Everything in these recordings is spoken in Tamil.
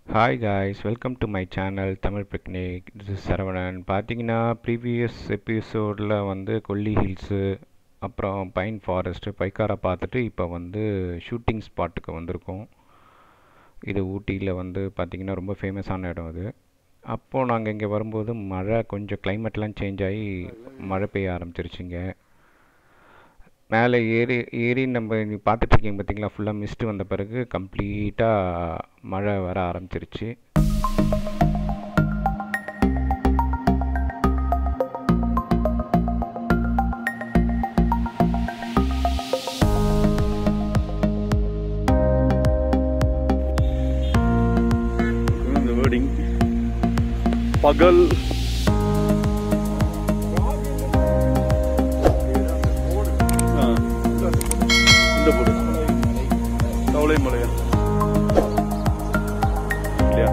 Hi guys welcome to my channel Tamil picnic this is Saravanan பார்த்தீங்கன்னா ப்ரீவியஸ் எபிசோடில் வந்து கொல்லி ஹில்ஸு அப்புறம் பைன் ஃபாரஸ்ட்டு பைக்காரா பார்த்துட்டு இப்போ வந்து ஷூட்டிங் ஸ்பாட்டுக்கு வந்திருக்கோம் இது ஊட்டியில் வந்து பார்த்திங்கன்னா ரொம்ப ஃபேமஸான இடம் அது அப்போது நாங்கள் இங்கே வரும்போது மழை கொஞ்சம் கிளைமேட்லாம் சேஞ்ச் ஆகி மழை பெய்ய ஆரம்பிச்சிருச்சுங்க மேலே ஏறி ஏறி நம்ம நீ பார்த்துட்ருக்கீங்க பார்த்தீங்களா ஃபுல்லாக மிஸ்ட் வந்த பிறகு கம்ப்ளீட்டாக மழை வர ஆரம்பிச்சிருச்சு இந்த வேர்டிங் பகல் ஆ, இந்த போடு தவளை மலையா இல்லையா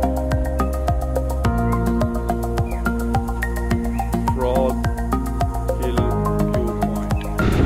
Frog Hill View Point.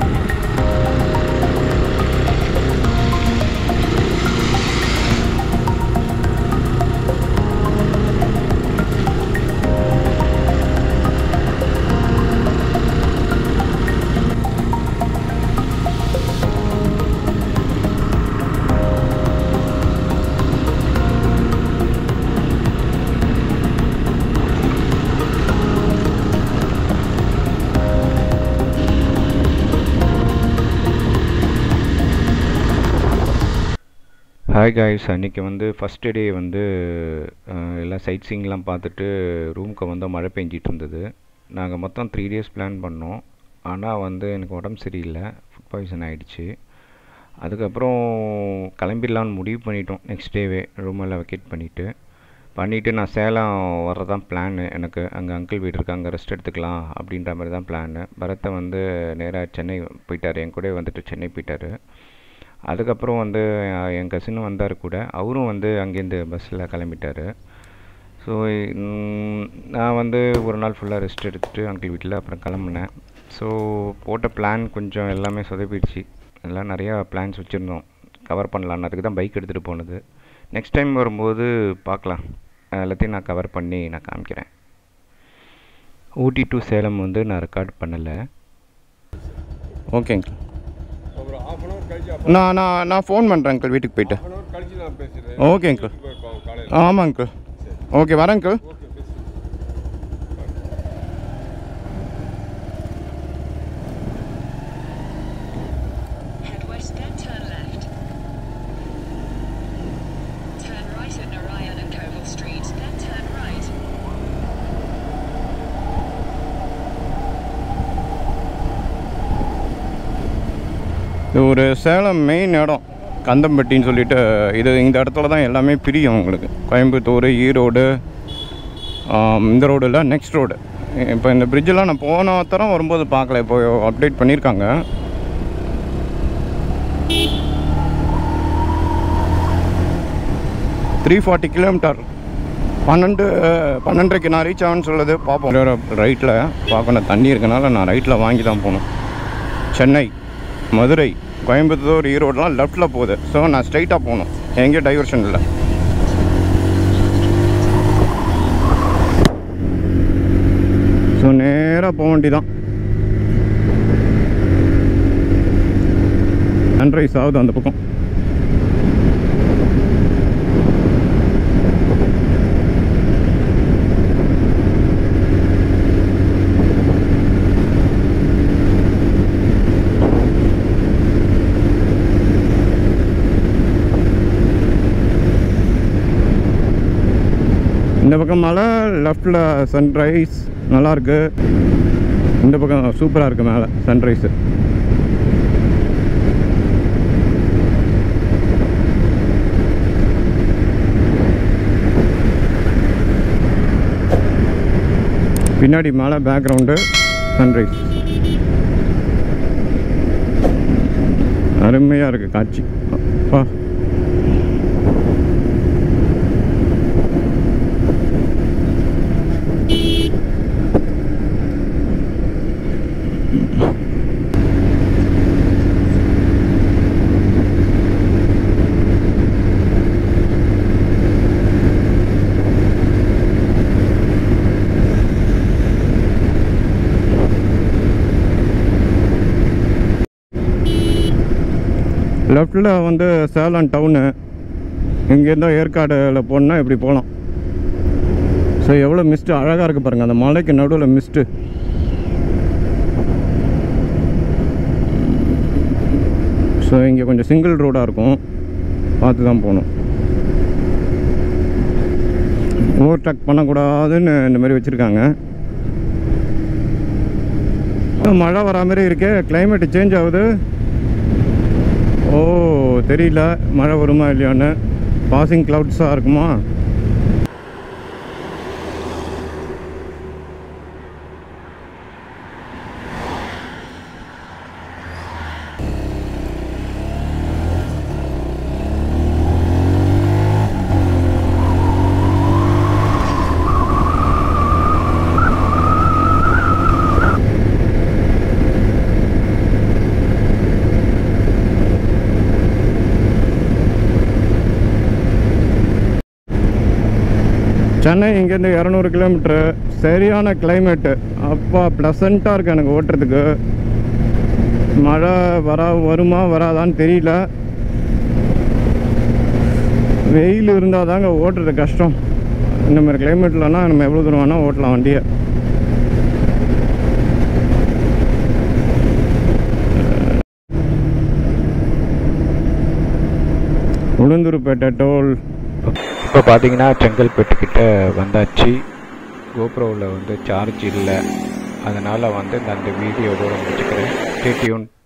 Hi guys அன்றைக்கி வந்து ஃபஸ்ட்டு டே வந்து அஹ், எல்லாம் சைட் சீங்லாம் பார்த்துட்டு ரூமுக்கு வந்து மழை பெஞ்சிட்டு இருந்தது நாங்கள் மொத்தம் த்ரீ டேஸ் பிளான் பண்ணோம் ஆனால் வந்து எனக்கு உடம்பு சரியில்லை ஃபுட் பாய்சன் ஆகிடுச்சு அதுக்கப்புறம் கிளம்பிடலான்னு முடிவு பண்ணிட்டோம் நெக்ஸ்ட் டேவே ரூமெல்லாம் வெக்கேட் பண்ணிவிட்டு பண்ணிவிட்டு நான் சேலம் வர்றதான் பிளானு எனக்கு அங்கே அங்கிள் வீடு இருக்கு அங்கே ரெஸ்ட் எடுத்துக்கலாம் அப்படின்ற மாதிரி தான் பிளானு பரத்தை வந்து நேராக சென்னை போயிட்டார் என் கூட வந்துட்டு சென்னை போயிட்டார் அதுக்கப்புறம் வந்து அஹ், என் கசினும் வந்தார் கூட அவரும் வந்து அங்கேருந்து பஸ்ஸில் கிளம்பிட்டார் ஸோ நான் வந்து ஒரு நாள் ஃபுல்லாக ரெஸ்ட் எடுத்துகிட்டு அங்கிள் வீட்டில் அப்புறம் கிளம்புனேன் ஸோ போட்ட பிளான் கொஞ்சம் எல்லாமே சொதப்பிடுச்சு எல்லாம் நிறையா பிளான்ஸ் வச்சுருந்தோம் கவர் பண்ணலான்னு அதுக்கு தான் பைக் எடுத்துகிட்டு போனது நெக்ஸ்ட் டைம் வரும்போது பார்க்கலாம் எல்லாத்தையும் நான் கவர் பண்ணி நான் காமிக்கிறேன் ஊட்டி டு சேலம் வந்து நான் ரெக்கார்ட் பண்ணலை ஓகேங்க அப்புறம் half அன் ஹவர் கழிச்சு நான் நான் நான் ஃபோன் பண்ணுறேன் அங்கிள் வீட்டுக்கு போயிட்டு half அன் ஹவர் கழிச்சு நான் பேசுகிறேன் ஓகே அங்கிள் காலையில் ஆமாம் அங்கிள் ஓகே வரேன் அங்கிள் ஓகே பேசு Head west, then turn left. Turn right at Narayan and Koval Streets, then turn right. இது ஒரு சேலம் மெயின் இடம் கந்தம்பட்டின்னு சொல்லிட்டு இது இந்த இடத்துல தான் எல்லாமே பிரியும் உங்களுக்கு கோயம்புத்தூர் ஈரோடு ஆம், இந்த ரோடு இல்லை நெக்ஸ்ட் ரோடு இப்போ இந்த பிரிட்ஜெலாம் நான் போன தரம் வரும்போது பார்க்கல இப்போ அப்டேட் பண்ணியிருக்காங்க த்ரீ ஃபார்ட்டி கிலோமீட்டர் பன்னெண்டு பன்னெண்டரைக்கு நான் ரீச் ஆகுன்னு சொல்லுது பார்ப்போம் ரைட்டில் பார்க்கணும் தண்ணி இருக்கனால நான் ரைட்டில் வாங்கி தான் போகணும் சென்னை மதுரை கோயம்புத்தூர் ஈரோடுலாம் லெஃப்ட்டில் போகுது ஸோ நான் ஸ்ட்ரைட்டாக போகணும் எங்கேயும் டைவர்ஷன் இல்லை ஸோ நேராக போக வேண்டிதான் சன்ரைஸ் ஆகுது அந்த பக்கம் இந்த பக்கம் மலை லெஃப்டில் சன்ரைஸ் நல்லாயிருக்கு இந்த பக்கம் சூப்பராக இருக்குது மேலே சன்ரைஸு பின்னாடி மலை பேக்ரவுண்டு சன்ரைஸ் அருமையாக இருக்குது காட்சி அப்பா லெஃப்டில் வந்து சேலம் டவுனு இங்கேருந்தா ஏற்காடில் போனால் இப்படி போகலாம் ஸோ எவ்வளோ மிஸ்ட்டு அழகாக இருக்குது பாருங்கள் அந்த மலைக்கு நடுவில் மிஸ்ட்டு ஸோ இங்கே கொஞ்சம் சிங்கிள் ரோடாக இருக்கும் பார்த்து தான் போகணும் ஓவர்டேக் பண்ணக்கூடாதுன்னு இந்த மாதிரி வச்சுருக்காங்க மழை வரா மாதிரி இருக்கே climate சேஞ்ச் ஆகுது ஓ தெரியல மழை வருமா இல்லையான்னு பாசிங் க்ளவுட்ஸாக இருக்குமா சென்னை இங்கேருந்து இரநூறு கிலோமீட்ரு சரியான கிளைமேட்டு அப்பா ப்ளசண்ட்டாக இருக்குது எனக்கு ஓட்டுறதுக்கு மழை வரா வருமா வராதான்னு தெரியல வெயில் இருந்தால் தாங்க ஓட்டுறது கஷ்டம் இந்த மாதிரி கிளைமேட்லனா நம்ம எவ்வளோ தூரம் வேணால் ஓட்டலாம் வண்டியை உளுந்தூர்பேட்டை டோல் இப்போ பார்த்தீங்கன்னா செங்கல்பட்டு கிட்ட வந்தாச்சு கோப்ரோவில் வந்து சார்ஜ் இல்லை அதனால் வந்து நான் அந்த வீடியோவோட முடிச்சுக்கிறேன் ஸ்டேட்யூன்